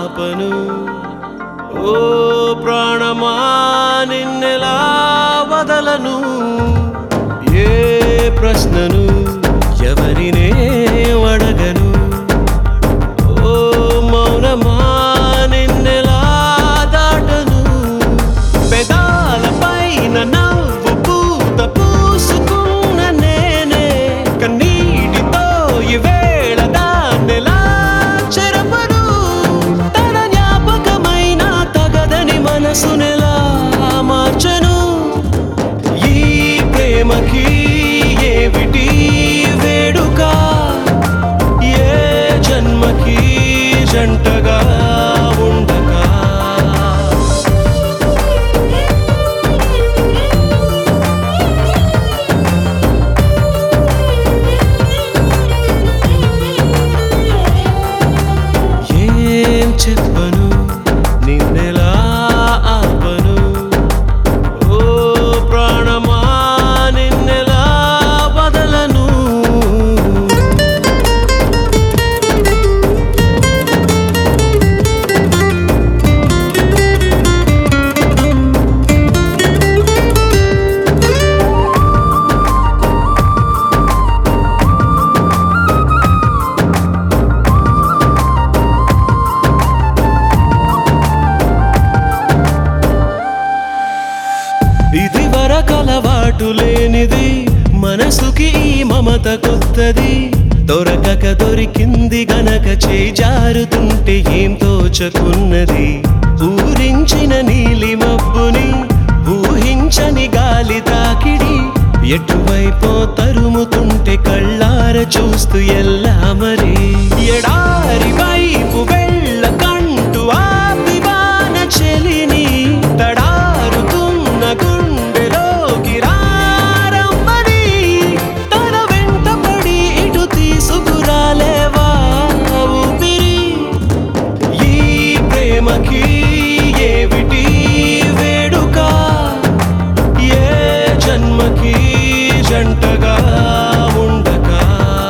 ఆపను ఓ ప్రాణమా నిన్నెలా వదలను ఏ ప్రశ్నను ఎవరినే అడగను ఓ మౌనమా నిన్నెలా దాటను పెదాలపైన నవ్వు పూత పూసుకున్న నేనే కన్నీటితో ఈవేళ దాన్నెలా చెరపను తన జ్ఞాపకమైన తగదని మనసునెలా మార్చను ఈ ప్రేమకి ఏమిటి వేడుక ఏ జన్మకి జంటగా ఉండగా ఏం చెప్పను నిన్నెలా ఆపను ఓ ప్రాణమా నిన్నెలా వదలను ఇది వరకలవాటు లేనిది మనసుకి ఈ మమత కొత్తది దొరకక దొరికింది గనక చేయి జారుతుంటే ఏం తోచకున్నది ఊరించిన నీలి మబ్బుని ఊహించని గాలి తాకిడి ఎటువైపో తరుముతుంటే కళ్ళార చూస్తూ ఎల్లా మరి ఎడారి వైపు వెళ్ళకంటూ ఆపివాన చెలిని తడారుతున్న గుండెలోకి రారమ్మని తన వెంట పడి ఇటు తీసుకురాలేవా ఊపిరి ఈ ప్రేమకి ఏమిటి వేడుక ఏ జన్మకి జంటగా ఉండగా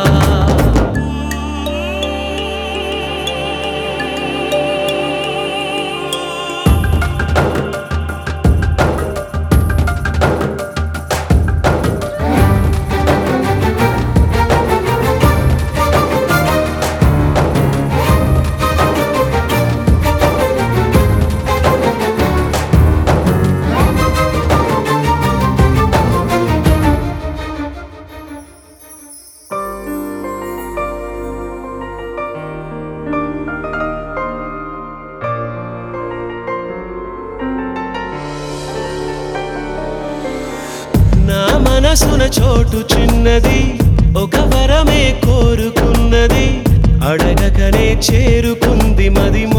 నా మనసున చోటు చిన్నది ఒక వరమే కోరుకున్నది అడగకనే చేరుకుంది మది